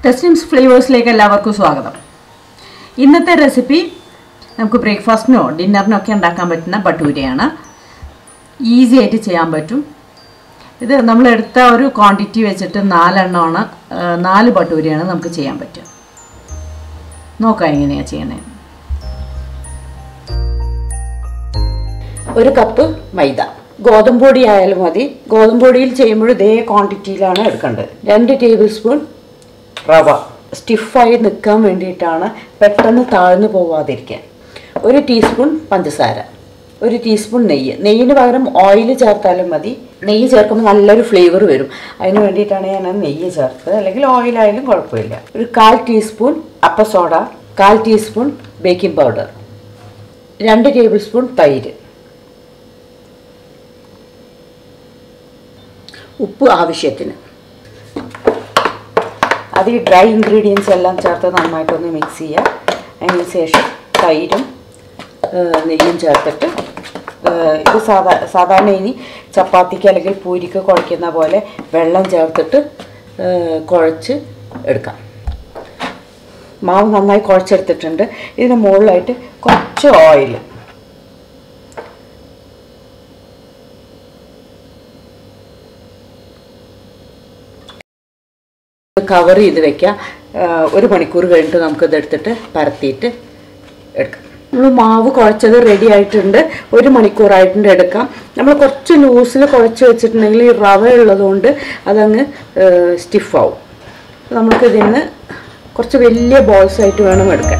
ടെസ്റ്റിംസ് ഫ്ലേവേഴ്സിലേക്ക് എല്ലാവർക്കും സ്വാഗതം ഇന്നത്തെ റെസിപ്പി നമുക്ക് ബ്രേക്ക്ഫാസ്റ്റിനോ ഡിന്നറിനോ ഒക്കെ ഉണ്ടാക്കാൻ പറ്റുന്ന ഭട്ടൂരയാണ് ഈസി ആയിട്ട് ചെയ്യാൻ പറ്റും ഇത് നമ്മൾ എടുത്ത ഒരു ക്വാണ്ടിറ്റി വെച്ചിട്ട് നാലെണ്ണമാണ് ആ, നാല് ഭട്ടൂരയാണ് നമുക്ക് ചെയ്യാൻ പറ്റുക നോക്കാം എങ്ങനെയാണ് ചെയ്യണേ ഒരു കപ്പ് മൈദ ഗോതമ്പ് പൊടി ആയാലും മതി ഗോതമ്പ് പൊടിയിൽ ചെയ്യുമ്പോൾ ഇതേ ക്വാണ്ടിറ്റിയിലാണ് എടുക്കേണ്ടത് രണ്ട് ടേബിൾ സ്പൂൺ റവ സ്റ്റിഫായി നിൽക്കാൻ വേണ്ടിയിട്ടാണ് പെട്ടെന്ന് താഴ്ന്നു പോവാതിരിക്കാൻ ഒരു ടീസ്പൂൺ പഞ്ചസാര ഒരു ടീസ്പൂൺ നെയ്യ് നെയ്യിന് പകരം ഓയിൽ ചേർത്താലും മതി നെയ്യ് ചേർക്കുമ്പോൾ നല്ലൊരു ഫ്ലേവർ വരും അതിന് വേണ്ടിയിട്ടാണ് ഞാൻ ആ നെയ്യ് ചേർത്തത് അല്ലെങ്കിൽ ഓയിലായാലും കുഴപ്പമില്ല ഒരു കാൽ ടീസ്പൂൺ അപ്പ സോഡ കാൽ ടീസ്പൂൺ ബേക്കിംഗ് പൗഡർ രണ്ട് ടേബിൾ സ്പൂൺ തൈര് ഉപ്പ് ആവശ്യത്തിന് അത് ഈ ഡ്രൈ ഇൻഗ്രീഡിയൻസ് എല്ലാം ചേർത്ത് നന്നായിട്ടൊന്ന് മിക്സ് ചെയ്യുക അതിന് ശേഷം തൈരും ഏഹ്, നെയ്യും ചേർത്തിട്ട് ഏഹ്, ഇത് സാധാ സാധാരണ ഇനി ചപ്പാത്തിക്ക് അല്ലെങ്കിൽ പൂരിക്ക് കുഴയ്ക്കുന്ന പോലെ വെള്ളം ചേർത്തിട്ട് ഏഹ്, കുഴച്ച് എടുക്കാം മാവ് നന്നായി കുഴച്ചെടുത്തിട്ടുണ്ട് ഇതിന് മുകളിലായിട്ട് കുറച്ച് ഓയിൽ കവർ ചെയ്ത് വെക്കാം ആ, ഒരു മണിക്കൂർ കഴിഞ്ഞിട്ട് നമുക്കിത് എടുത്തിട്ട് പരത്തിയിട്ട് എടുക്കാം നമ്മൾ മാവ് കുഴച്ചത് റെഡി ആയിട്ടുണ്ട് ഒരു മണിക്കൂറായിട്ടുണ്ട് എടുക്കാം നമ്മൾ കുറച്ച് ലൂസിൽ കുഴച്ച് വെച്ചിട്ടുണ്ടെങ്കിൽ ഈ റവ ഉള്ളതുകൊണ്ട് അതങ്ങ് സ്റ്റിഫാവും നമുക്ക് ഇതിൽ നിന്ന് കുറച്ച് വലിയ ബോൾസ് ആയിട്ട് വേണം എടുക്കാൻ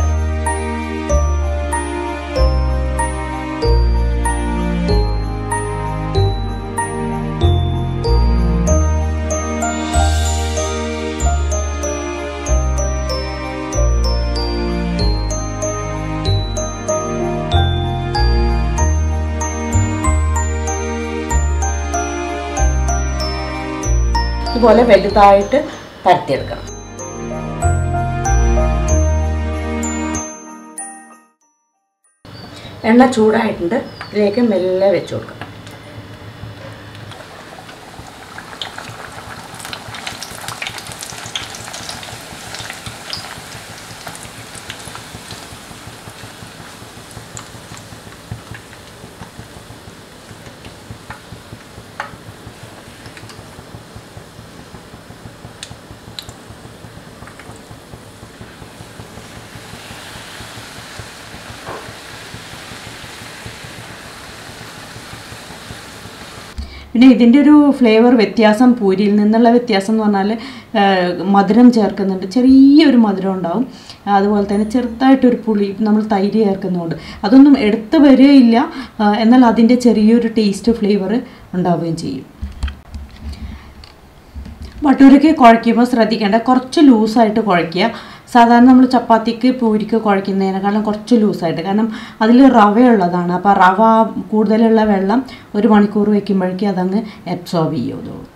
ഇതുപോലെ വലുതായിട്ട് പരത്തിയെടുക്കണം എണ്ണ ചൂടായിട്ടുണ്ട് ഇതിലേക്ക് മെല്ലെ വെച്ച് കൊടുക്കാം പിന്നെ ഇതിൻ്റെ ഒരു ഫ്ലേവർ വ്യത്യാസം പൂരിയിൽ നിന്നുള്ള വ്യത്യാസം എന്ന് പറഞ്ഞാൽ മധുരം ചേർക്കുന്നുണ്ട് ചെറിയൊരു മധുരം ഉണ്ടാവും അതുപോലെ തന്നെ ചെറുതായിട്ടൊരു പുളി നമ്മൾ തൈര് ചേർക്കുന്നുണ്ട് അതൊന്നും എടുത്ത് വരികയില്ല ആ, എന്നാൽ അതിൻ്റെ ചെറിയൊരു ടേസ്റ്റ് ഫ്ലേവർ ഉണ്ടാവുകയും ചെയ്യും ഭട്ടൂരയ്ക്ക് കുഴയ്ക്കുമ്പോൾ ശ്രദ്ധിക്കേണ്ട കുറച്ച് ലൂസായിട്ട് കുഴയ്ക്കുക സാധാരണ നമ്മൾ ചപ്പാത്തിക്ക് പൂരിക്ക് കുഴയ്ക്കുന്നതിനേക്കാളും കുറച്ച് ലൂസായിട്ട് കാരണം അതിൽ റവയുള്ളതാണ് അപ്പോൾ റവ കൂടുതലുള്ള വെള്ളം ഒരു മണിക്കൂർ വയ്ക്കുമ്പോഴേക്കും അതങ്ങ് അബ്സോർബ് ചെയ്യുള്ളൂ